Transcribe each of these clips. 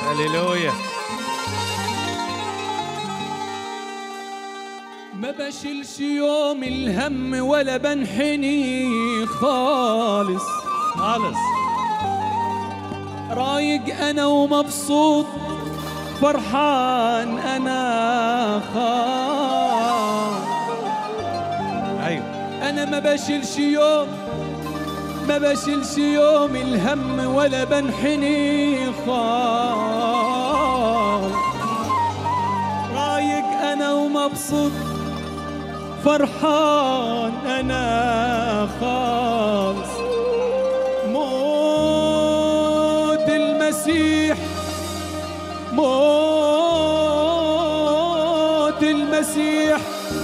هللويا ما بشيلش يوم الهم ولا بنحني خالص خالص رايق انا ومبسوط فرحان انا خالص ايوه انا ما بشيلش يوم ما بشيلش يوم الهم ولا بنحني خالص رايق انا ومبسوط فرحان انا خالص موت المسيح موت المسيح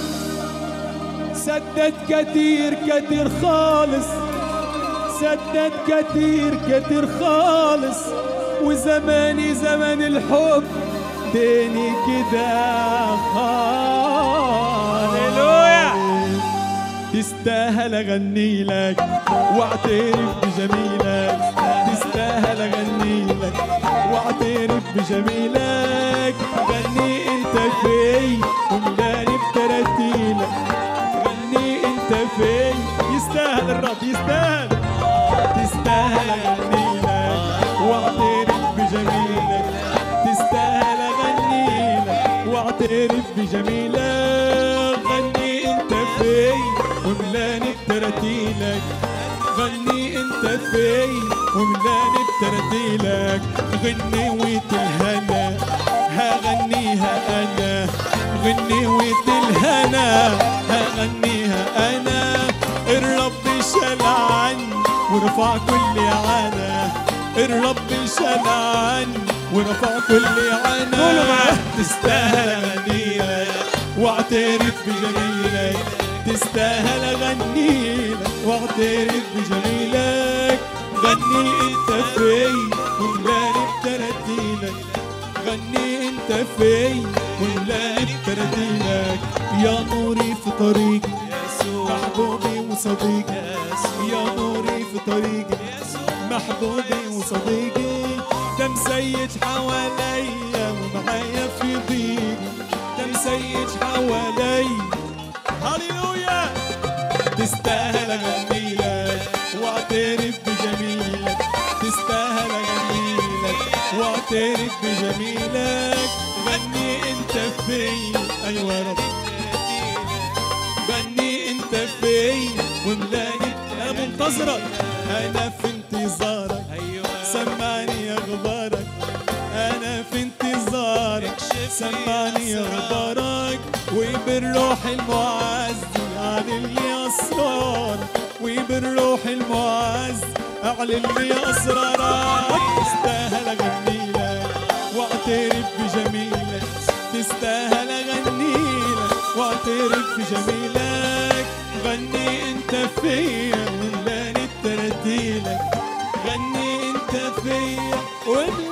سدد كتير كتير خالص سدد كتير كتير خالص وزماني زمن الحب بيني كده خالص هللويا. تستاهل اغني لك واعترف بجميلك تستاهل اغني لك واعترف بجميلك غني انت في وملاني بترتيلك غني انت في يستاهل الرب يستاهل تستاهل اغني لك واعترف بجميلك تستاهل اغني لك واعترف بجميلك غني انت في وملاني بترتيلك غني انت في وملاني بترتيلك غنيوة الهنا هغنيها انا غنيوة الهنا هغنيها انا الرب شال عني ورفع كل عنا الرب شال عني ورفع كل عنا قولوا معاه. تستاهل اغنيلك واعترف بجميلك تستاهل اغنيلك واعترف بجميلك غني انت في وملاني بترتيلك غني انت في وملاني بترتيلك يا نوري في طريقي محبوبي وصديقي يا نوري في طريقي محبوبي وصديقي ده مسيج حواليا ومعايا في ضيقي ده مسيج حواليا هللويا تستاهل اغني لك واعترف بجميلك تستاهل اغني لك واعترف بجميلك غني انت في ايوه يا رب غني انت في وملاني انا منتظرك انا في انتظارك سمعني اخبارك انا في انتظارك سمعني اخبارك وبالروح المعز اعلن لي اسرارك وبالروح المعز اعلن لي اسرارك تستاهل اغني لك واعترف بجميلك تستاهل اغني لك واعترف بجميلك غني انت فيا وملاني ترتيلك غني انت فيا وملاني